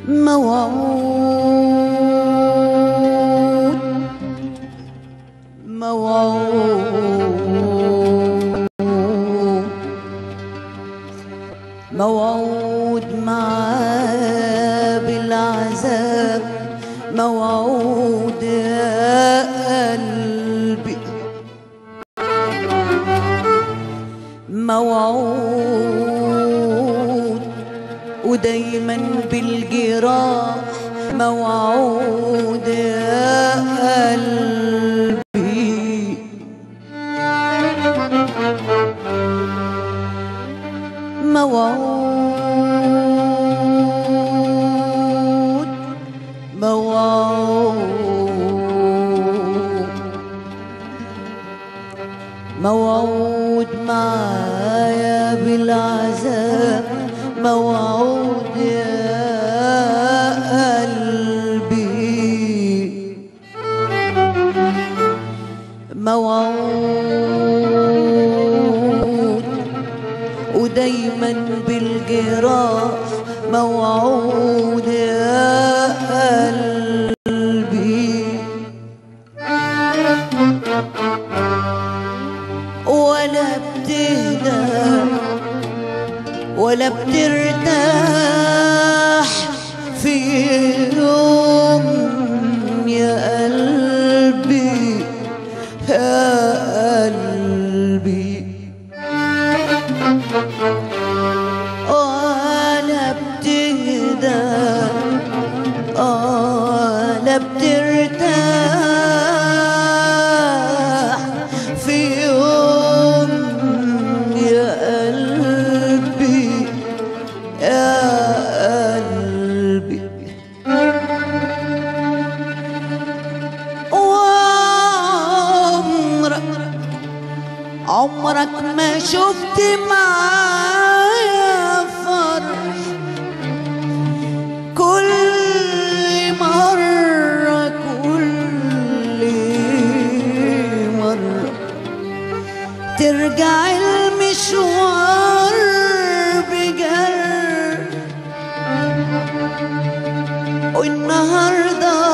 موعود موعود موعود معاه بالعذاب موعود يا قلبي موعود ودايما بالجراح موعود يا قلبي موعود موعود موعود معايا بالعذاب موعود يا قلبي موعود ودايما بالجراح موعود يا قلبي ولا بتهدى ولا بترتاح في يوم يا قلبي يا قلبي ولا بتهدى ولا بترتاح في يوم يا قلبي يا قلبي وعمرك عمرك ما شفت معايا فرح كل مرة كل مرة ترجع المشوار بجر والنهارده